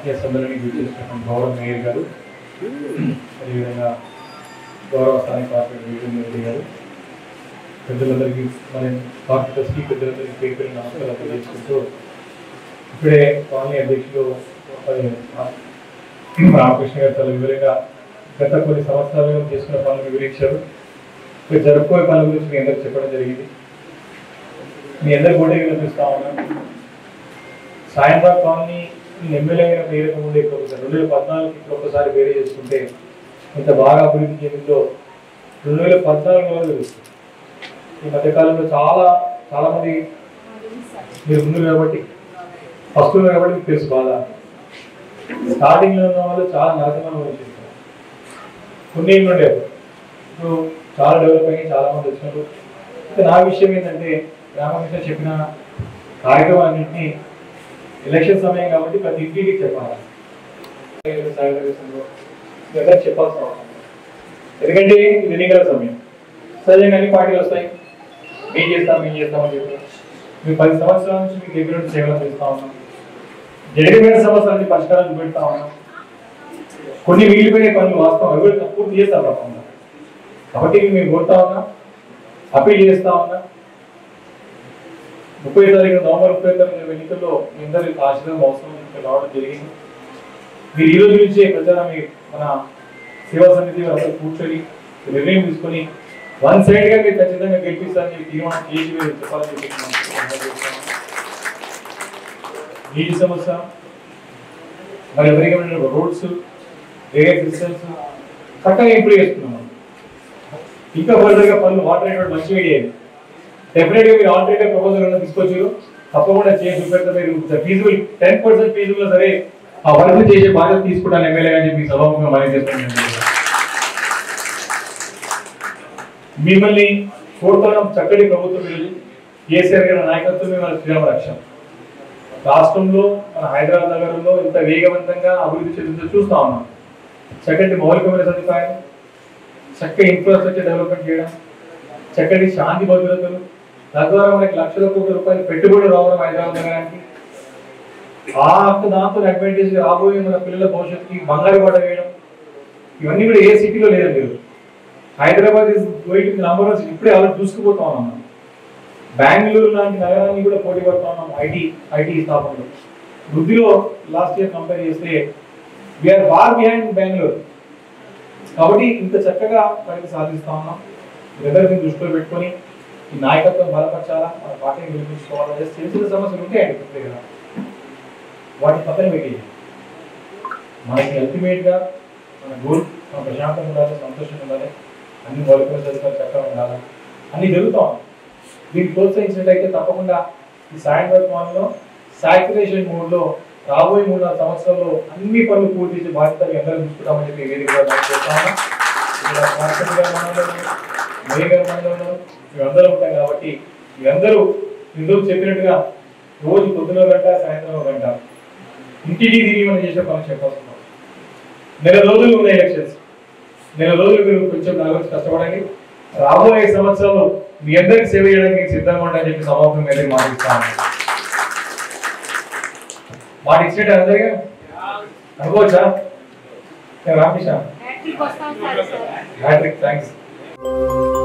ఈ సభ్యులని గుర్తించినటువంటి గౌరవ మేయర్ గారు అదేవిధంగా గౌరవ స్థానిక కార్పొరేటర్ వీరేంద్ర రెడ్డి గారు పెద్దలందరికీ మన కార్పొరేటర్స్కి పెద్దలందరికీ పేరు పేరు నమస్కారాలు తెలియజేసుకుంటూ ఇప్పుడే కాలనీ అధ్యక్షులు మరి రామకృష్ణ గారు చాలా వివరంగా గత కొన్ని సంవత్సరాలుగా చేసుకున్న పనులు వివరించారు ఇక్కడ జరుపుకోయే పనుల గురించి మీ అందరికి చెప్పడం జరిగింది మీ అందరు కూడా వినిపిస్తా ఉన్నాను సాయంత్రం కాలనీ ఎమ్మెల్యే అయిన పేరు ముందు ఇప్పుడు ఒకసారి రెండు వేల పద్నాలుగు ఇప్పుడు ఒకసారి వేరే చేసుకుంటే ఇంత బాగా అభివృద్ధి చెందిందో రెండు వేల పద్నాలుగులో తెలుస్తుంది ఈ మధ్యకాలంలో చాలా చాలా మంది మీరు ముందు కాబట్టి ఫస్ట్ కాబట్టి మీకు తెలుసు బాధ స్టార్టింగ్ లో ఉన్న వాళ్ళు చాలా నరకమైన వచ్చింది కొన్ని ఏళ్ళు ఉండేవి ఇప్పుడు చాలా డెవలప్ అయ్యి చాలా మంది వచ్చినారు అయితే నా విషయం ఏంటంటే రామకృష్ణ చెప్పిన కార్యక్రమాలన్నింటినీ ఎలక్షన్ సమయం కాబట్టి ప్రతి ఇంటికి చెప్పాలి ఎవరు చెప్పాల్సిన అవసరం లేదు. ఎందుకంటే ఇది ఎన్నికల సమయం సహజంగా అన్ని పార్టీలు వస్తాయి మేము చేస్తాం మేము చేస్తామని చెప్పి మేము పది సంవత్సరాల నుంచి మీకు దగ్గర నుండి సేవలు అందిస్తా ఉన్నాం జరిగిపోయిన సమస్యలన్నీ పరిష్కారం చూపెడతా ఉన్నాం కొన్ని మిగిలిపోయిన పనులు వాస్తవం అవి కూడా పూర్తి చేస్తాం తప్పకుండా కాబట్టి మేము కోరుతా ఉన్నా అప్పీల్ చేస్తా ఉన్నా ముప్పై తారీఖు నవంబర్ ముప్పై తారీఖు ఎన్నికల్లో మీ అందరి ఆశీర్వాదం అవసరం ఇక్కడ రావడం జరిగింది మీరు ఈ రోజు నుంచే ప్రచారం మీ మన సేవా సమితి అందరూ కూర్చొని నిర్ణయం తీసుకొని వన్ సైడ్ గా మీరు ఖచ్చితంగా గెలిపిస్తారని చెప్పి తీర్మానం చేసి మీరు చెప్పాలని చెప్పి నేను మనస్ఫూర్తిగా చేస్తున్నాను. నీటి సమస్య మరి ఎవరికైనా రోడ్స్ డ్రైనేజ్ సిస్టమ్స్ చక్కగా ఇంప్రూవ్ చేస్తున్నాం ఇంకా ఫర్దర్ గా పనులు వాటర్ అనేటువంటి మంచి ఐడియా ఇది డెఫినెట్ గా మీరు ఆల్టర్నేటివ్ ప్రపోజల్ ఏమైనా తీసుకొచ్చారు తప్పకుండా చేసి చూపెడతా మీరు ఫీజుబుల్ టెన్ పర్సెంట్ ఫీజుబుల్ సరే ఆ వర్క్ చేసే బాధ్యత తీసుకుంటాను ఎమ్మెల్యే అని చెప్పి సభాముఖంగా మనం చేస్తున్నాను మిమ్మల్ని కోరుతున్నాం చక్కటి ప్రభుత్వం ఈరోజు కేసీఆర్ గారి నాయకత్వమే మన శ్రీరామ రక్షణ రాష్ట్రంలో మన హైదరాబాద్ నగరంలో ఇంత వేగవంతంగా అభివృద్ధి చెందుతూ చూస్తా ఉన్నాం చక్కటి మౌలికమైన సదుపాయాలు చక్కటి ఇన్ఫ్రాస్ట్రక్చర్ డెవలప్మెంట్ చేయడం చక్కటి శాంతి భద్రతలు తద్వారా మనకి లక్షల కోట్ల రూపాయలు పెట్టుబడి రావడం హైదరాబాద్ నగరానికి ఆ దాంతో అడ్వాంటేజ్ రాబోయే మన పిల్లల భవిష్యత్తుకి బంగారు పడ వేయడం ఇవన్నీ కూడా ఏ సిటీలో లేదండి ఈరోజు. Hyderabad is going to number one ఇప్పుడే అలా చూసుకుపోతా ఉన్నాం మనం. బెంగళూరు లాంటి నగరాన్ని కూడా పోటీ పడుతా ఉన్నాం ఐటీ ఐటీ స్థాపనలో వృద్ధిలో లాస్ట్ ఇయర్ కంపేర్ చేస్తే వీఆర్ ఫార్ బిహైండ్ బెంగళూరు కాబట్టి ఇంత చక్కగా ప్రగతి సాధిస్తా ఉన్నాం ఇద్దరిని దృష్టిలో పెట్టుకొని ఈ నాయకత్వం బలపరచాలా మన పార్టీని గెలిపించుకోవాలా లేదా చిన్న చిన్న సమస్యలు ఉంటాయండి ప్రతి దగ్గర వాటిని పక్కన పెట్టి మనకి అల్టిమేట్ గా మన గోల్ మన ప్రశాంతంగా ఉండాలి సంతోషంగా ఉండాలి అన్ని మౌలిక సదుపాయాలు చక్కగా ఉండాలి అన్ని జరుగుతా ఉన్నాయి దీన్ని ప్రోత్సహించినట్లయితే తప్పకుండా ఈ సాయంత్రం మాల్లో సాచురేషన్ మోడ్ లో రాబోయే మూడు నాలుగు సంవత్సరాల్లో అన్ని పనులు పూర్తి చేసే బాధ్యత మీ అందరూ చూసుకుంటామని చెప్పి ఈ వేదికగా మనం చేస్తాము ఇక్కడ మార్కెట్ గారు మనలో ఉన్నారు, మేయర్ గారు మనలో ఉన్నారు మేమందరూ ఉంటాం కాబట్టి మీరందరూ ఇందుకు చెప్పినట్టుగా రోజు పొద్దున గంట సాయంత్రం ఒక గంట ఇంటికి తిరిగి మనం చేసే పని చెప్పాల్సిన నెల రోజులు ఉన్నాయి ఎలక్షన్స్ నెల రోజులు మీరు కొంచెం నా గురించి కష్టపడండి రాబోయే సంవత్సరాలు మీ అందరికి సేవ చేయడానికి సిద్ధంగా ఉంటాయని చెప్పి సమాపం మీద మాటిస్తాను మాట ఇచ్చినట్టు అందరిగా అనుకోవచ్చా రామకృష్ణ హ్యాట్రిక్ వస్తాం సార్ సార్ హ్యాట్రిక్ థ్యాంక్స్